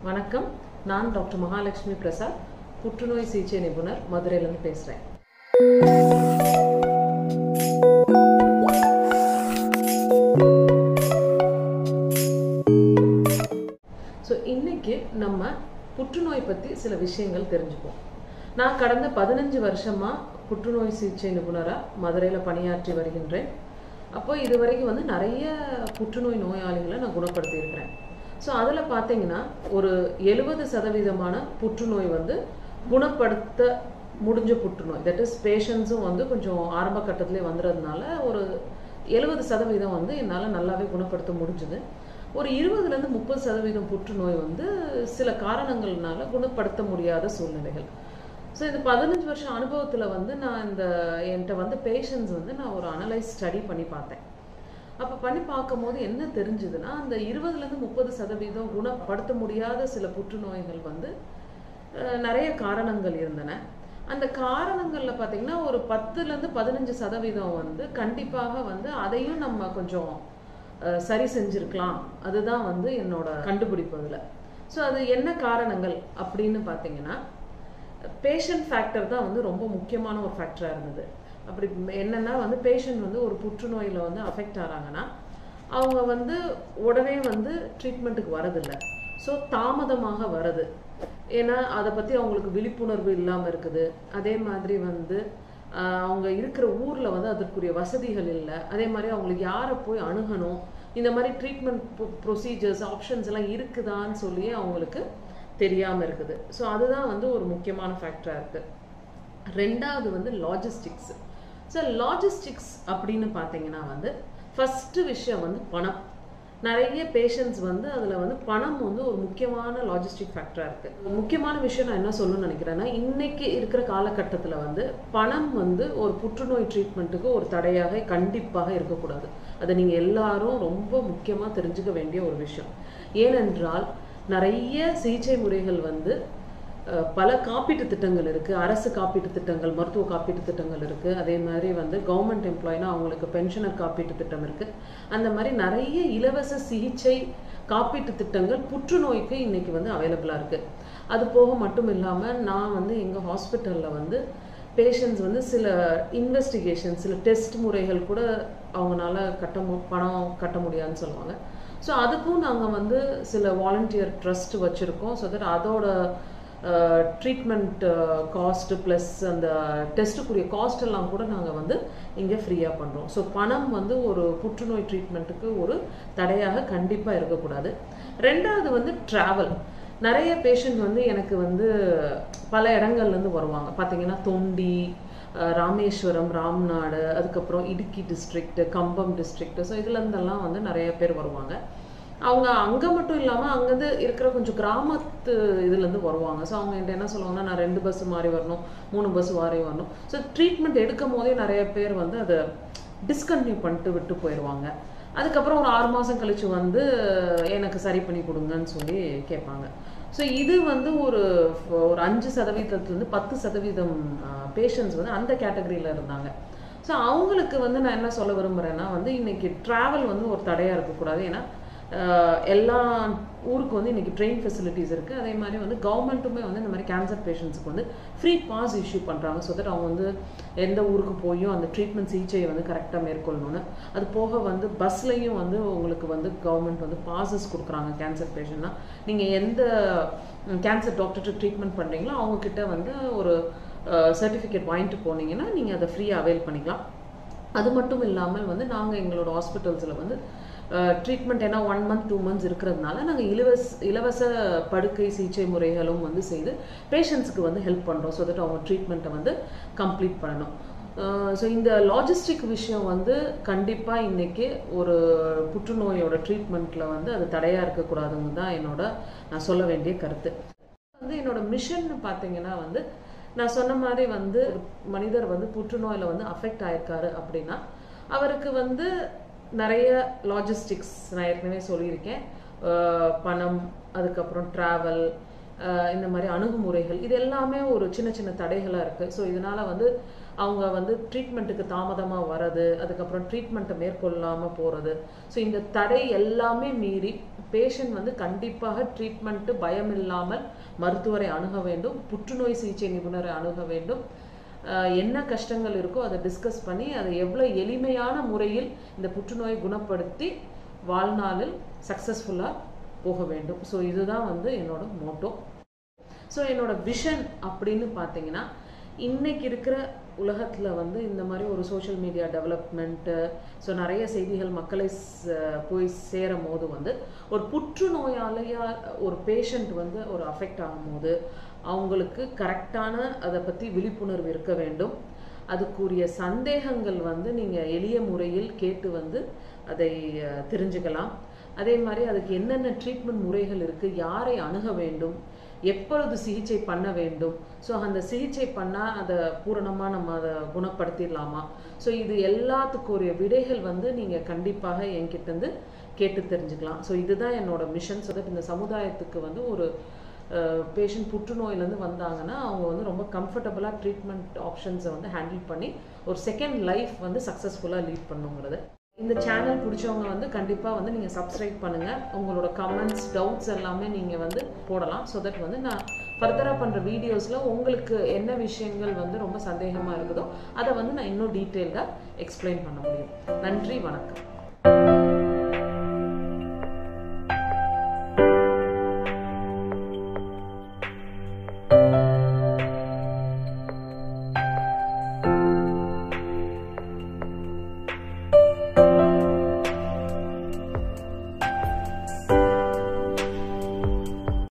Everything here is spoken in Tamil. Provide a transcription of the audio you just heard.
வணக்கம் நான் டாக்டர் மகாலட்சுமி பிரசாத் புற்றுநோய் சிகிச்சை நிபுணர் மதுரையிலேருந்து பேசுகிறேன் ஸோ இன்னைக்கு நம்ம புற்றுநோய் பற்றி சில விஷயங்கள் தெரிஞ்சுப்போம் நான் கடந்த பதினஞ்சு வருஷமாக புற்றுநோய் சிகிச்சை நிபுணராக மதுரையில் பணியாற்றி வருகின்றேன் அப்போ இது வரைக்கும் வந்து நிறைய புற்றுநோய் நோயாளிகளை நான் குணப்படுத்தியிருக்கிறேன் ஸோ அதில் பார்த்தீங்கன்னா ஒரு எழுபது சதவீதமான புற்றுநோய் வந்து குணப்படுத்த முடிஞ்ச புற்றுநோய் தட் இஸ் பேஷண்ட்ஸும் வந்து கொஞ்சம் ஆரம்ப கட்டத்திலே வந்துடுறதுனால ஒரு எழுபது சதவீதம் வந்து என்னால் நல்லாவே குணப்படுத்த முடிஞ்சுது ஒரு இருபதுலேருந்து முப்பது சதவீதம் புற்றுநோய் வந்து சில காரணங்கள்னால குணப்படுத்த முடியாத சூழ்நிலைகள் ஸோ இந்த பதினஞ்சு வருஷம் அனுபவத்தில் வந்து நான் இந்த என்கிட்ட வந்து பேஷண்ட்ஸ் வந்து நான் ஒரு அனலைஸ் ஸ்டடி பண்ணி பார்த்தேன் அப்போ பண்ணி பார்க்கும்போது என்ன தெரிஞ்சுதுன்னா அந்த இருபதுலேருந்து முப்பது சதவீதம் குணப்படுத்த முடியாத சில புற்றுநோய்கள் வந்து அஹ், நிறைய காரணங்கள் இருந்தன அந்த காரணங்களில் பார்த்தீங்கன்னா ஒரு பத்துலேருந்து பதினஞ்சு சதவீதம் வந்து கண்டிப்பாக வந்து அதையும் நம்ம கொஞ்சம் அஹ், சரி செஞ்சுருக்கலாம் அதுதான் வந்து என்னோட கண்டுபிடிப்பு அதில் ஸோ அது என்ன காரணங்கள் அப்படின்னு பார்த்தீங்கன்னா பேஷண்ட் ஃபேக்டர் தான் வந்து ரொம்ப முக்கியமான ஒரு ஃபேக்டராக இருந்தது அப்படி என்னன்னா வந்து பேஷண்ட் வந்து ஒரு புற்றுநோயில் வந்து அஃபெக்ட் ஆகிறாங்கன்னா அவங்க வந்து உடனே வந்து ட்ரீட்மெண்ட்டுக்கு வரதில்லை ஸோ தாமதமாக வருது ஏன்னா அதை பற்றி அவங்களுக்கு விழிப்புணர்வு இல்லாமல் இருக்குது அதே மாதிரி வந்து ஆஹ், அவங்க இருக்கிற ஊரில் வந்து அதற்குரிய வசதிகள் இல்லை அதே மாதிரி அவங்களுக்கு யாரை போய் அணுகணும் இந்த மாதிரி ட்ரீட்மெண்ட் ப்ரொசீஜர்ஸ் ஆப்ஷன்ஸ் எல்லாம் இருக்குதான்னு சொல்லி அவங்களுக்கு தெரியாமல் இருக்குது ஸோ அதுதான் வந்து ஒரு முக்கியமான ஃபேக்டராக இருக்குது ரெண்டாவது வந்து லாஜிஸ்டிக்ஸ் ஸோ லாஜிஸ்டிக்ஸ் அப்படின்னு பார்த்தீங்கன்னா வந்து ஃபஸ்ட்டு விஷயம் வந்து பணம் நிறைய பேஷண்ட்ஸ் வந்து அதில் வந்து பணம் வந்து ஒரு முக்கியமான லாஜிஸ்டிக் ஃபேக்டராக இருக்குது முக்கியமான விஷயம் நான் என்ன சொல்லணும்னு நினைக்கிறேன்னா இன்னைக்கு இருக்கிற காலகட்டத்தில் வந்து பணம் வந்து ஒரு புற்றுநோய் ட்ரீட்மெண்ட்டுக்கு ஒரு தடையாக கண்டிப்பாக இருக்கக்கூடாது அதை நீங்கள் எல்லாரும் ரொம்ப முக்கியமாக தெரிஞ்சுக்க வேண்டிய ஒரு விஷயம் ஏனென்றால் நிறைய சிகிச்சை முறைகள் வந்து அஹ், பல காப்பீட்டு திட்டங்கள் இருக்குது அரசு காப்பீட்டு திட்டங்கள் மருத்துவ காப்பீட்டு திட்டங்கள் இருக்குது அதே மாதிரி வந்து கவர்மெண்ட் எம்ப்ளாய்னா அவங்களுக்கு பென்ஷனர் காப்பீட்டு திட்டம் இருக்குது அந்த மாதிரி நிறைய இலவச சிகிச்சை காப்பீட்டு திட்டங்கள் புற்றுநோய்க்கு இன்னைக்கு வந்து அவைலபிளாக இருக்குது அது போக மட்டும் இல்லாமல் நான் வந்து எங்கள் ஹாஸ்பிட்டலில் வந்து பேஷண்ட்ஸ் வந்து சில இன்வெஸ்டிகேஷன் சில டெஸ்ட் முறைகள் கூட அவங்களால கட்ட மு பணம் கட்ட முடியாதுன்னு சொல்லுவாங்க ஸோ அதுக்கும் நாங்கள் வந்து சில வாலண்டியர் ட்ரஸ்ட் வச்சுருக்கோம் ஸோ தட் அதோட ட்ரீட்மெண்ட் காஸ்ட்டு ப்ளஸ் அந்த டெஸ்ட்டுக்குரிய காஸ்ட் எல்லாம் கூட நாங்கள் வந்து இங்கே ஃப்ரீயாக பண்ணுறோம் ஸோ பணம் வந்து ஒரு புற்றுநோய் ட்ரீட்மெண்ட்டுக்கு ஒரு தடையாக கண்டிப்பாக இருக்கக்கூடாது ரெண்டாவது வந்து ட்ராவல் நிறைய பேஷண்ட் வந்து எனக்கு வந்து பல இடங்கள்லேருந்து வருவாங்க பார்த்தீங்கன்னா தொண்டி அஹ் ராமேஸ்வரம் ராம்நாடு அதுக்கப்புறம் Idukki district Cumbum district so இதுலேருந்தெல்லாம் வந்து நிறைய பேர் வருவாங்க அவங்க அங்கே மட்டும் இல்லாமல் அங்கேருந்து இருக்கிற கொஞ்சம் கிராமத்து இதுலேருந்து வருவாங்க ஸோ அவங்க என்கிட்ட என்ன சொல்லுவாங்கன்னா நான் ரெண்டு பஸ் மாறி வரணும் மூணு பஸ் மாறி வரணும் ஸோ ட்ரீட்மெண்ட் எடுக்கும் போதே நிறைய பேர் வந்து அதை டிஸ்கன்டினியூ பண்ணிட்டு விட்டு போயிடுவாங்க அதுக்கப்புறம் ஒரு ஆறு மாதம் கழிச்சு வந்து எனக்கு சரி பண்ணி கொடுங்கன்னு சொல்லி கேட்பாங்க ஸோ இது வந்து ஒரு ஒரு அஞ்சு சதவீதத்துலேருந்து பத்து சதவீதம் பேஷண்ட்ஸ் வந்து அந்த கேட்டகரியில் இருந்தாங்க ஸோ அவங்களுக்கு வந்து நான் என்ன சொல்ல விரும்புகிறேன்னா வந்து இன்னைக்கு ட்ராவல் வந்து ஒரு தடையாக இருக்கக்கூடாது ஏன்னா ஆஹ் எல்லா ஊருக்கு வந்து இன்னைக்கு ட்ரெயின் ஃபெசிலிட்டிஸ் இருக்குது அதே மாதிரி வந்து கவர்மெண்ட்டுமே வந்து இந்த மாதிரி கேன்சர் பேஷண்ட்ஸ்க்கு வந்து ஃப்ரீ பாஸ் இஷ்யூ பண்ணுறாங்க ஸோ தட் அவங்க வந்து எந்த ஊருக்கு போயும் அந்த ட்ரீட்மெண்ட் சிகிச்சையை வந்து கரெக்டாக மேற்கொள்ளணும்னு அது போக வந்து பஸ்லையும் வந்து உங்களுக்கு வந்து கவர்மெண்ட் வந்து பாசஸ் கொடுக்குறாங்க கேன்சர் பேஷண்ட்னா நீங்கள் எந்த கேன்சர் டாக்டர்கிட்ட ட்ரீட்மெண்ட் பண்ணுறீங்களோ அவங்கக்கிட்ட வந்து ஒரு சர்டிஃபிகேட் வாங்கிட்டு போனீங்கன்னா நீங்கள் அதை ஃப்ரீயாக அவைல் பண்ணிக்கலாம் அது மட்டும் இல்லாமல் வந்து நாங்கள் எங்களோட ஹாஸ்பிட்டல்ஸில் வந்து ட்ரீட்மெண்ட் ஏன்னா ஒன் மந்த் டூ மந்த்ஸ் இருக்கிறதுனால நாங்கள் இலவச இலவச படுக்கை சிகிச்சை முறைகளும் வந்து செய்து பேஷண்ட்ஸ்க்கு வந்து ஹெல்ப் பண்ணுறோம் ஸோ தட் அவங்க ட்ரீட்மெண்ட்டை வந்து கம்ப்ளீட் பண்ணணும் ஸோ இந்த லாஜிஸ்டிக் விஷயம் வந்து கண்டிப்பாக இன்னைக்கு ஒரு புற்றுநோயோட ட்ரீட்மெண்ட்டில் வந்து அது தடையாக இருக்கக்கூடாதுங்க தான் என்னோட நான் சொல்ல வேண்டிய கருத்து வந்து என்னோட மிஷன் பார்த்தீங்கன்னா வந்து நான் சொன்ன மாதிரி வந்து ஒரு மனிதர் வந்து புற்றுநோயில் வந்து அஃபெக்ட் ஆயிருக்காரு அப்படின்னா அவருக்கு வந்து நிறைய லாஜிஸ்டிக்ஸ் நான் ஏற்கனவே சொல்லியிருக்கேன் அஹ் பணம் அதுக்கப்புறம் ட்ராவல் ஆஹ் இந்த மாதிரி அணுகுமுறைகள் இது எல்லாமே ஒரு சின்ன சின்ன தடைகளாக இருக்குது ஸோ இதனால வந்து அவங்க வந்து ட்ரீட்மெண்ட்டுக்கு தாமதமாக வர்றது அதுக்கப்புறம் ட்ரீட்மெண்ட்டை மேற்கொள்ளாமல் போகிறது ஸோ இந்த தடை எல்லாமே மீறி பேஷண்ட் வந்து கண்டிப்பாக ட்ரீட்மெண்ட்டு பயம் இல்லாமல் மருத்துவரை அணுக வேண்டும் புற்றுநோய் சிகிச்சை நிபுணரை அணுக வேண்டும் ஆஹ் என்ன கஷ்டங்கள் இருக்கோ அதை டிஸ்கஸ் பண்ணி அதை எவ்வளோ எளிமையான முறையில் இந்த புற்றுநோயை குணப்படுத்தி வாழ்நாளில் சக்ஸஸ்ஃபுல்லாக போக வேண்டும் ஸோ இதுதான் வந்து என்னோட மோட்டோ ஸோ என்னோட விஷன் அப்படின்னு பார்த்தீங்கன்னா இன்னைக்கு இருக்கிற உலகத்தில் வந்து இந்த மாதிரி ஒரு சோஷியல் மீடியா டெவலப்மெண்ட்டு ஸோ நிறைய செய்திகள் மக்களை ச- போய் சேரும் போது வந்து ஒரு புற்றுநோயாலையா ஒரு பேஷண்ட் வந்து ஒரு அஃபெக்ட் ஆகும்போது அவங்களுக்கு கரெக்டான அதை பற்றி விழிப்புணர்வு இருக்க வேண்டும் அதுக்குரிய சந்தேகங்கள் வந்து நீங்கள் எளிய முறையில் கேட்டு வந்து அதை அஹ், தெரிஞ்சுக்கலாம் அதே மாதிரி அதுக்கு என்னென்ன ட்ரீட்மெண்ட் முறைகள் இருக்குது யாரை அணுக வேண்டும் எப்பொழுது சிகிச்சை பண்ண வேண்டும் ஸோ அந்த சிகிச்சை பண்ணால் அதை பூரணமாக நம்ம அதை குணப்படுத்திடலாமா ஸோ இது எல்லாத்துக்குரிய விடைகள் வந்து நீங்கள் கண்டிப்பாக என்கிட்டேருந்து கேட்டு தெரிஞ்சுக்கலாம் ஸோ இதுதான் என்னோட மிஷன் ஸோ தட் இந்த சமுதாயத்துக்கு வந்து ஒரு பேஷண்ட் புற்றுநோயிலேருந்து வந்தாங்கன்னா அவங்க வந்து ரொம்ப கம்ஃபர்டபுளாக ட்ரீட்மெண்ட் ஆப்ஷன்ஸை வந்து ஹேண்டில் பண்ணி ஒரு செகண்ட் லைஃப் வந்து சக்ஸஸ்ஃபுல்லாக லீட் பண்ணுங்கிறது இந்த சேனல் பிடிச்சவங்க வந்து கண்டிப்பாக வந்து நீங்கள் சப்ஸ்கிரைப் பண்ணுங்கள் உங்களோட கமெண்ட்ஸ் டவுட்ஸ் எல்லாமே நீங்கள் வந்து போடலாம் ஸோ தட் வந்து நான் ஃபர்தராக பண்ணுற வீடியோஸில் உங்களுக்கு என்ன விஷயங்கள் வந்து ரொம்ப சந்தேகமாக இருக்குதோ அதை வந்து நான் இன்னும் டீட்டெயில்டாக எக்ஸ்பிளைன் பண்ண முடியும் நன்றி வணக்கம்